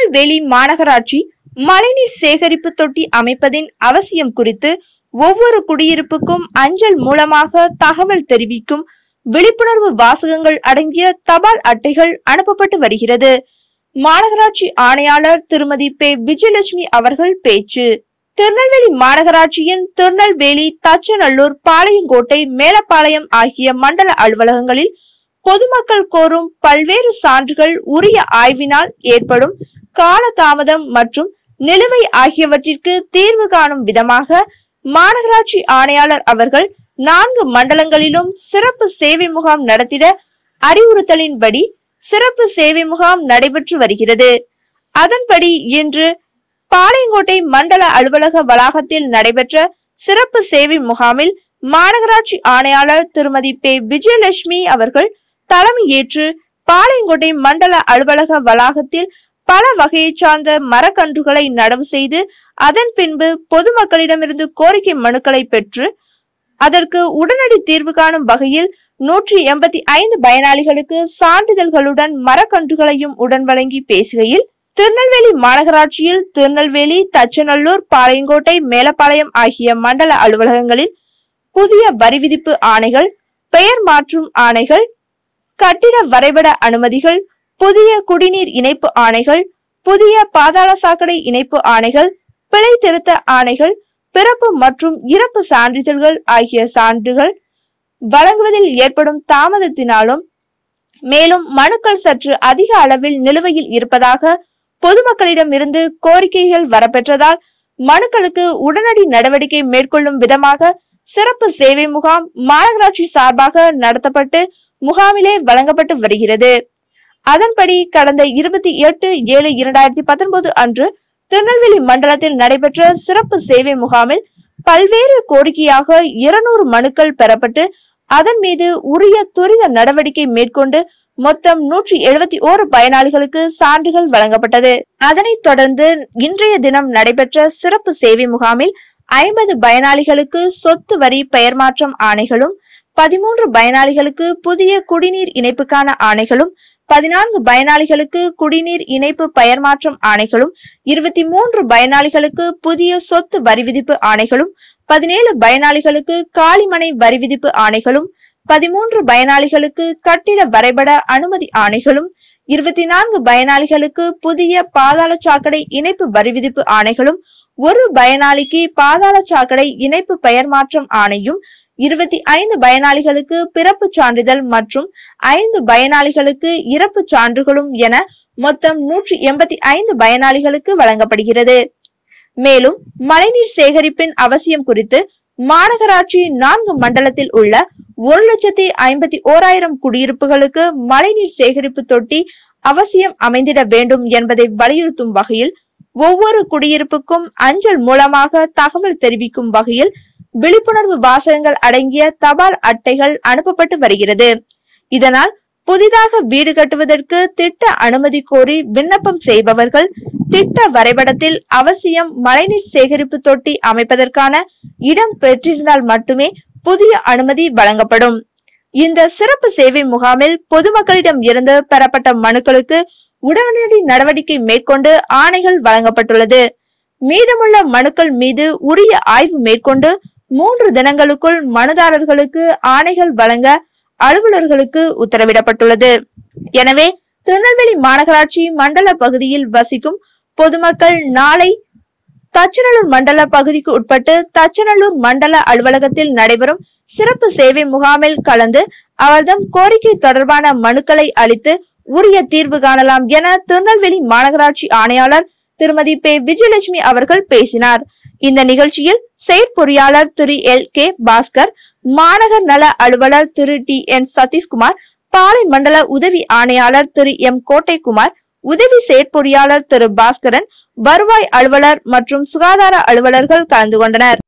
திருநெல்வேலி மாநகராட்சி மழைநீர் சேகரிப்பு தொட்டி அமைப்பதின் அவசியம் குறித்து ஒவ்வொரு குடியிருப்புக்கும் அஞ்சல் மூலமாக தகவல் தெரிவிக்கும் விழிப்புணர்வு வாசகங்கள் அடங்கிய தபால் அட்டைகள் அனுப்பப்பட்டு வருகிறது மாநகராட்சி ஆணையாளர் திருமதி பே விஜயலட்சுமி அவர்கள் பேச்சு திருநெல்வேலி மாநகராட்சியின் திருநெல்வேலி தச்சநல்லூர் பாளையங்கோட்டை மேலப்பாளையம் ஆகிய மண்டல அலுவலகங்களில் பொதுமக்கள் கோரும் பல்வேறு சான்றுகள் உரிய ஆய்வினால் ஏற்படும் காலதாமதம் மற்றும் நிலுவை ஆகியவற்றிற்கு தீர்வு காணும் விதமாக மாநகராட்சி ஆணையாளர் அவர்கள் நான்கு மண்டலங்களிலும் சிறப்பு சேவை முகாம் நடத்திட அறிவுறுத்தலின்படி சிறப்பு சேவை முகாம் நடைபெற்று வருகிறது அதன்படி இன்று பாளையங்கோட்டை மண்டல அலுவலக வளாகத்தில் நடைபெற்ற சிறப்பு சேவை முகாமில் மாநகராட்சி ஆணையாளர் திருமதி பே விஜயலட்சுமி அவர்கள் தலைமையேற்று பாளையங்கோட்டை மண்டல அலுவலக வளாகத்தில் பல வகையைச் சார்ந்த மரக்கன்றுகளை நடவு செய்து அதன் பின்பு பொதுமக்களிடமிருந்து கோரிக்கை மனுக்களை பெற்று அதற்கு உடனடி தீர்வு காணும் வகையில் நூற்றி எண்பத்தி ஐந்து பயனாளிகளுக்கு சான்றிதழ்களுடன் மரக்கன்றுகளையும் உடன் வழங்கி பேசுகையில் திருநெல்வேலி மாநகராட்சியில் திருநெல்வேலி தச்சநல்லூர் பாளையங்கோட்டை மேலப்பாளையம் ஆகிய மண்டல அலுவலகங்களில் புதிய வரி விதிப்பு ஆணைகள் பெயர் மாற்றும் ஆணைகள் கட்டிட வரைபட அனுமதிகள் புதிய குடிநீர் இணைப்பு ஆணைகள் புதிய பாதாள சாக்கடை இணைப்பு ஆணைகள் பிழை திருத்த ஆணைகள் பிறப்பு மற்றும் இறப்பு சான்றிதழ்கள் ஆகிய சான்றுகள் வழங்குவதில் ஏற்படும் தாமதத்தினாலும் மேலும் மனுக்கள் சற்று அதிக அளவில் நிலுவையில் இருப்பதாக பொதுமக்களிடம் இருந்து கோரிக்கைகள் வரப்பெற்றதால் மனுக்களுக்கு உடனடி நடவடிக்கை மேற்கொள்ளும் விதமாக சிறப்பு சேவை முகாம் மாநகராட்சி சார்பாக நடத்தப்பட்டு முகாமிலே வழங்கப்பட்டு வருகிறது அதன்படி கடந்த இருபத்தி எட்டு ஏழு இரண்டாயிரத்தி பத்தொன்பது அன்று திருநெல்வேலி மண்டலத்தில் நடைபெற்ற சிறப்பு சேவை முகாமில் பல்வேறு கோரிக்கையாக இருநூறு மனுக்கள் பெறப்பட்டு அதன் மீது உரிய துரித நடவடிக்கை மேற்கொண்டு மொத்தம் நூற்றி எழுபத்தி ஓரு பயனாளிகளுக்கு சான்றுகள் வழங்கப்பட்டது அதனைத் தொடர்ந்து இன்றைய தினம் நடைபெற்ற சிறப்பு சேவை முகாமில் ஐம்பது பயனாளிகளுக்கு சொத்து வரி பெயர் மாற்றம் ஆணைகளும் பதிமூன்று பயனாளிகளுக்கு புதிய குடிநீர் இணைப்புக்கான ஆணைகளும் பதினான்கு பயனாளிகளுக்கு குடிநீர் இணைப்பு பெயர் மாற்றம் ஆணைகளும் இருபத்தி மூன்று பயனாளிகளுக்கு புதிய சொத்து வரி விதிப்பு ஆணைகளும் பதினேழு பயனாளிகளுக்கு காலிமனை வரி விதிப்பு ஆணைகளும் பதிமூன்று பயனாளிகளுக்கு கட்டிட வரைபட அனுமதி ஆணைகளும் இருபத்தி நான்கு பயனாளிகளுக்கு புதிய பாதாள சாக்கடை இணைப்பு வரி விதிப்பு ஆணைகளும் ஒரு பயனாளிக்கு பாதாள சாக்கடை இணைப்பு பெயர் மாற்றம் ஆணையும் இருபத்தி ஐந்து பயனாளிகளுக்கு பிறப்பு சான்றிதழ் மற்றும் ஐந்து பயனாளிகளுக்கு இறப்பு சான்றுகளும் என மொத்தம் நூற்றி எண்பத்தி ஐந்து பயனாளிகளுக்கு வழங்கப்படுகிறது மேலும் மழைநீர் சேகரிப்பின் அவசியம் குறித்து மாநகராட்சி நான்கு மண்டலத்தில் உள்ள ஒரு லட்சத்தி ஐம்பத்தி ஓராயிரம் குடியிருப்புகளுக்கு மழைநீர் சேகரிப்பு தொட்டி அவசியம் அமைந்திட வேண்டும் என்பதை வலியுறுத்தும் வகையில் ஒவ்வொரு குடியிருப்புக்கும் அஞ்சல் மூலமாக தகவல் தெரிவிக்கும் வகையில் விழிப்புணர்வு வாசகங்கள் அடங்கிய தபால் அட்டைகள் அனுப்பப்பட்டு வருகிறது இதனால் புதிதாக வீடு கட்டுவதற்கு திட்ட அனுமதி கோரி விண்ணப்பம் செய்பவர்கள் திட்ட வரைபடத்தில் அவசியம் மழைநீர் சேகரிப்பு தொட்டி அமைப்பதற்கான இடம் பெற்றிருந்தால் மட்டுமே புதிய அனுமதி வழங்கப்படும் இந்த சிறப்பு சேவை முகாமில் பொதுமக்களிடம் இருந்து பெறப்பட்ட மனுக்களுக்கு உடனடி நடவடிக்கை மேற்கொண்டு ஆணைகள் வழங்கப்பட்டுள்ளது மீதமுள்ள மனுக்கள் மீது உரிய ஆய்வு மேற்கொண்டு மூன்று தினங்களுக்குள் மனுதாரர்களுக்கு ஆணைகள் வழங்க அலுவலர்களுக்கு உத்தரவிடப்பட்டுள்ளது எனவே திருநெல்வேலி மாநகராட்சி மண்டல பகுதியில் வசிக்கும் பொதுமக்கள் நாளை தச்சநல்லூர் மண்டல பகுதிக்கு உட்பட்டு தச்சநல்லூர் மண்டல அலுவலகத்தில் நடைபெறும் சிறப்பு சேவை முகாமில் கலந்து அவர்தம் கோரிக்கை தொடர்பான மனுக்களை அளித்து உரிய தீர்வு காணலாம் என திருநெல்வேலி மாநகராட்சி ஆணையாளர் திருமதி பே விஜயலட்சுமி அவர்கள் பேசினார் இந்த நிகழ்ச்சியில் செயற்பொறியாளர் திரு எல் கே பாஸ்கர் மாநகர் நல அலுவலர் திரு டி என் சதீஷ்குமார் பாலை மண்டல உதவி ஆணையாளர் திரு எம் கோட்டைக்குமார் உதவி செயற்பொறியாளர் திரு பாஸ்கரன் வருவாய் அலுவலர் மற்றும் சுகாதார அலுவலர்கள் கலந்து கொண்டனர்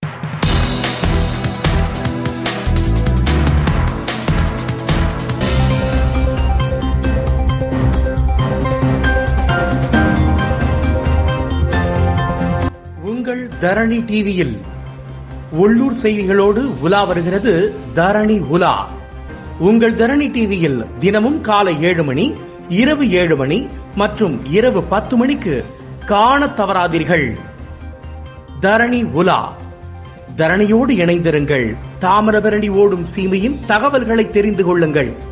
உங்கள் தரணி டிவியில் உள்ளூர் செய்திகளோடு உலா வருகிறது தரணி உலா உங்கள் தரணி டிவியில் தினமும் காலை ஏழு மணி இரவு ஏழு மணி மற்றும் இரவு பத்து மணிக்கு காணத் தவறாதீர்கள் தரணி உலா தரணியோடு இணைந்திருங்கள் தாமிரபரணி ஓடும் சீமையின் தகவல்களை தெரிந்து கொள்ளுங்கள்